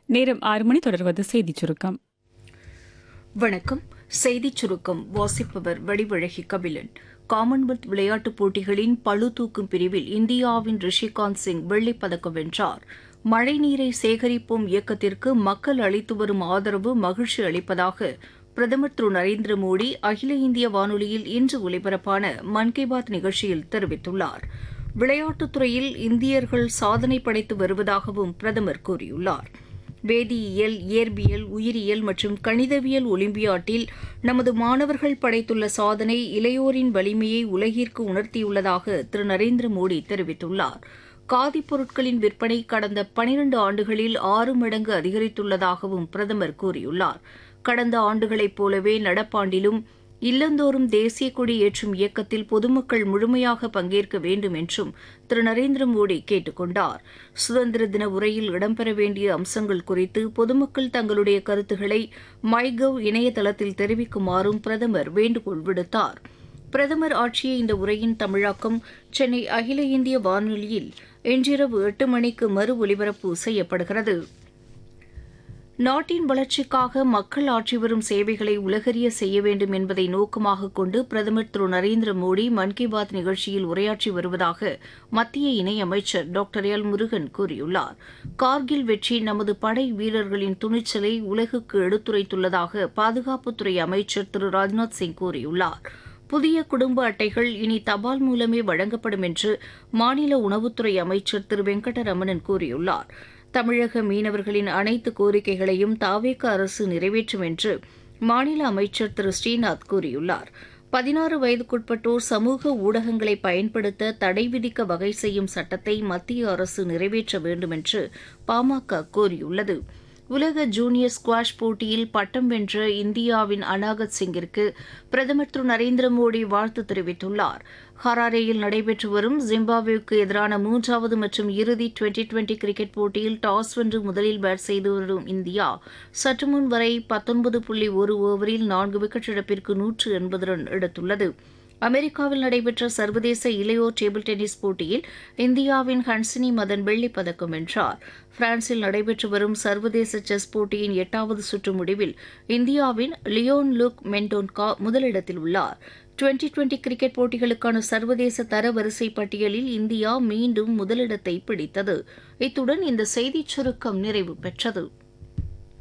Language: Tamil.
நேரம் ஆறு மணி தொடர்வது செய்திச் சுருக்கம் வணக்கம் செய்திச் சுருக்கம் வாசிப்பவர் வடிவழகி கபிலன் காமன்வெல்த் விளையாட்டுப் போட்டிகளின் பளு தூக்கும் பிரிவில் இந்தியாவின் ரிஷிகாந்த் சிங் வெள்ளிப் பதக்கம் வென்றார் மழைநீரை சேகரிப்போம் இயக்கத்திற்கு மக்கள் அளித்து வரும் ஆதரவு மகிழ்ச்சி அளிப்பதாக பிரதமர் திரு நரேந்திர மோடி அகில இந்திய வானொலியில் இன்று ஒலிபரப்பான மன் கி பாத் நிகழ்ச்சியில் தெரிவித்துள்ளார் விளையாட்டுத் துறையில் இந்தியர்கள் சாதனை படைத்து வருவதாகவும் பிரதமர் கூறியுள்ளார் வேதியியல் இயற்பியல் உயிரியல் மற்றும் கணிதவியல் ஒலிம்பியாட்டில் நமது மாணவர்கள் படைத்துள்ள சாதனை இளையோரின் வலிமையை உலகிற்கு உணர்த்தியுள்ளதாக திரு நரேந்திர மோடி தெரிவித்துள்ளார் காதிப் பொருட்களின் விற்பனை கடந்த பனிரண்டு ஆண்டுகளில் ஆறு மடங்கு அதிகரித்துள்ளதாகவும் பிரதமர் கூறியுள்ளார் கடந்த ஆண்டுகளைப் போலவே நடப்பாண்டிலும் இல்லந்தோறும் தேசிய கொடி ஏற்றும் இயக்கத்தில் பொதுமக்கள் முழுமையாக பங்கேற்க வேண்டும் என்றும் திரு நரேந்திர மோடி கேட்டுக் கொண்டார் சுதந்திர தின உரையில் இடம்பெற வேண்டிய அம்சங்கள் குறித்து பொதுமக்கள் தங்களுடைய கருத்துக்களை மைகவ் இணையதளத்தில் தெரிவிக்குமாறும் பிரதமர் வேண்டுகோள் விடுத்தார் பிரதமர் ஆற்றிய இந்த உரையின் தமிழாக்கம் சென்னை அகில இந்திய வானொலியில் இன்றிரவு எட்டு மணிக்கு மறு ஒலிபரப்பு செய்யப்படுகிறது நாட்டின் வளர்ச்சிக்காக மக்கள் ஆற்றி வரும் சேவைகளை உலகறிய செய்ய வேண்டும் என்பதை நோக்கமாக கொண்டு பிரதமர் திரு நரேந்திர மோடி மன் கி பாத் நிகழ்ச்சியில் உரையாற்றி வருவதாக மத்திய இணையமைச்சர் டாக்டர் எல் முருகன் கூறியுள்ளார் கார்கில் வெற்றி நமது படை வீரர்களின் துணிச்சலை உலகுக்கு எடுத்துரைத்துள்ளதாக பாதுகாப்புத்துறை அமைச்சர் திரு ராஜ்நாத் சிங் கூறியுள்ளார் புதிய குடும்ப அட்டைகள் இனி தபால் மூலமே வழங்கப்படும் என்று மாநில உணவுத்துறை அமைச்சர் திரு வெங்கடரமணன் கூறியுள்ளார் தமிழக மீனவர்களின் அனைத்து கோரிக்கைகளையும் தாவேக அரசு நிறைவேற்றும் என்று மாநில அமைச்சர் திரு ஸ்ரீநாத் கூறியுள்ளார் பதினாறு வயதுக்குட்பட்டோர் சமூக ஊடகங்களை பயன்படுத்த தடை விதிக்க வகை செய்யும் சட்டத்தை மத்திய அரசு நிறைவேற்ற வேண்டும் என்று பாமக கோரியுள்ளது உலக ஜூனியர் ஸ்குவாஷ் போட்டியில் பட்டம் வென்ற இந்தியாவின் அனாகத் சிங்கிற்கு பிரதமர் திரு நரேந்திர மோடி வாழ்த்து தெரிவித்துள்ளார் ஹராரேயில் நடைபெற்று வரும் ஜிம்பாப்வேக்கு எதிரான மூன்றாவது மற்றும் இறுதி டுவெண்டி டுவெண்டி கிரிக்கெட் போட்டியில் டாஸ் வென்று முதலில் பேட் செய்து வரும் இந்தியா சற்று முன் வரை பத்தொன்பது புள்ளி ஒரு ஓவரில் நான்கு விக்கெட் இழப்பிற்கு நூற்று எண்பது ரன் எடுத்துள்ளது அமெரிக்காவில் நடைபெற்ற சர்வதேச இளையோர் டேபிள் டென்னிஸ் போட்டியில் இந்தியாவின் ஹன்சினி மதன் வெள்ளிப் பதக்கம் வென்றார் பிரான்சில் நடைபெற்று வரும் சர்வதேச செஸ் போட்டியின் எட்டாவது சுற்று முடிவில் இந்தியாவின் லியோன் லுக் மென்டோன்கா முதலிடத்தில் உள்ளார் டுவெண்டி டுவெண்டி கிரிக்கெட் போட்டிகளுக்கான சர்வதேச தரவரிசை பட்டியலில் இந்தியா மீண்டும் முதலிடத்தை பிடித்தது இத்துடன் இந்த செய்திச் சுருக்கம் நிறைவு பெற்றது